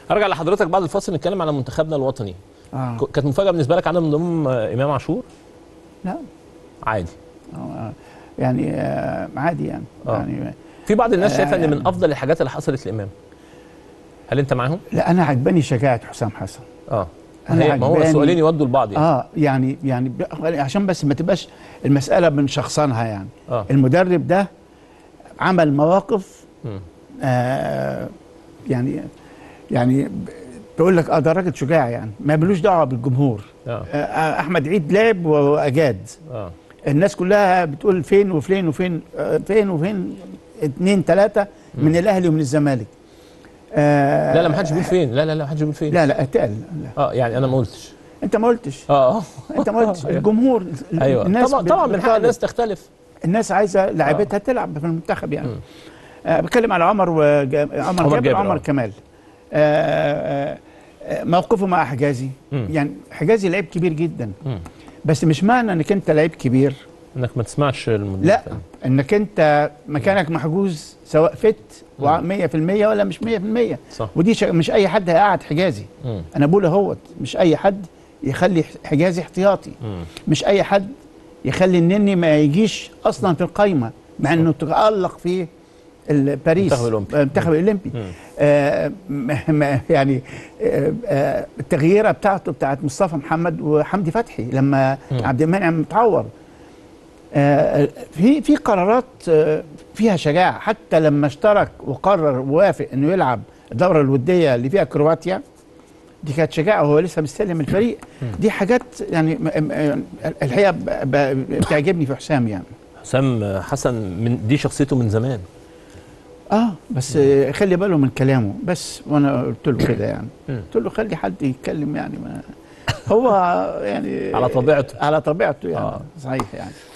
ارجع لحضرتك بعد الفاصل نتكلم على منتخبنا الوطني اه ك- كانت مفاجاه بالنسبه لك عدم انضمام آه، امام عاشور لا عادي آه، يعني آه عادي يعني آه. يعني في بعض الناس آه، شايفه ان من يعني- افضل الحاجات اللي حصلت لامام هل انت معاهم لا انا عجباني شجاعه حسام حسن اه أنا هي- ما هو عجباني- السؤالين يودوا لبعض يعني اه يعني يعني ب- عشان بس ما تبقاش المساله من شخصنها يعني اه المدرب ده عمل مواقف مم. آه يعني يعني ب- تقول لك اه ده راجل شجاع يعني ما ملوش دعوه بالجمهور اه آه احمد عيد لعب واجاد اه الناس كلها بتقول فين وفين وفين آه فين وفين اتنين ثلاثه من الاهلي ومن الزمالك آه لا لا ما حدش بيقول فين لا لا لا ما حدش بيقول فين لا لا اتقل لا. اه يعني انا ما قلتش انت ما قلتش اه اه انت ما قلتش أيوة. الجمهور ايوه الناس طبعا طبعا من حق بتطالب. الناس تختلف الناس عايزه لعيبتها تلعب في المنتخب يعني مم. آه بتكلم على عمر وجا... عمر, عمر جابر جابر، وعمر آه. كمال آه آه موقفه مع حجازي مم. يعني حجازي لعيب كبير جدا مم. بس مش معنى انك انت لعيب كبير انك ما تسمعش المدير لا الفني. انك انت مكانك محجوز سواء فت مم. و100% ولا مش 100% صح ودي ش... مش اي حد هيقعد حجازي مم. انا بقول اهوت مش اي حد يخلي حجازي احتياطي مم. مش اي حد يخلي النني ما يجيش اصلا في القايمه مع انه تالق في ال- باريس المنتخب الأولمبي. المنتخب الاولمبي مم. آه م- م- يعني آه آه التغييره بتاعته بتاعت مصطفى محمد وحمدي فتحي لما مم. عبد المنعم اتعور آه في في قرارات آه فيها شجاعه حتى لما اشترك وقرر ووافق انه يلعب الدوره الوديه اللي فيها كرواتيا دي كانت شجاعه وهو لسه مستلم الفريق دي حاجات يعني م- م- الحقيقه ب- ب- بتعجبني في حسام يعني حسام حسن من دي شخصيته من زمان اه بس آه، خلي باله من كلامه بس وانا قلت له كده يعني مم. قلت له خلي حد يتكلم يعني ما هو يعني على طبيعته على طبيعته يعني آه. صحيح يعني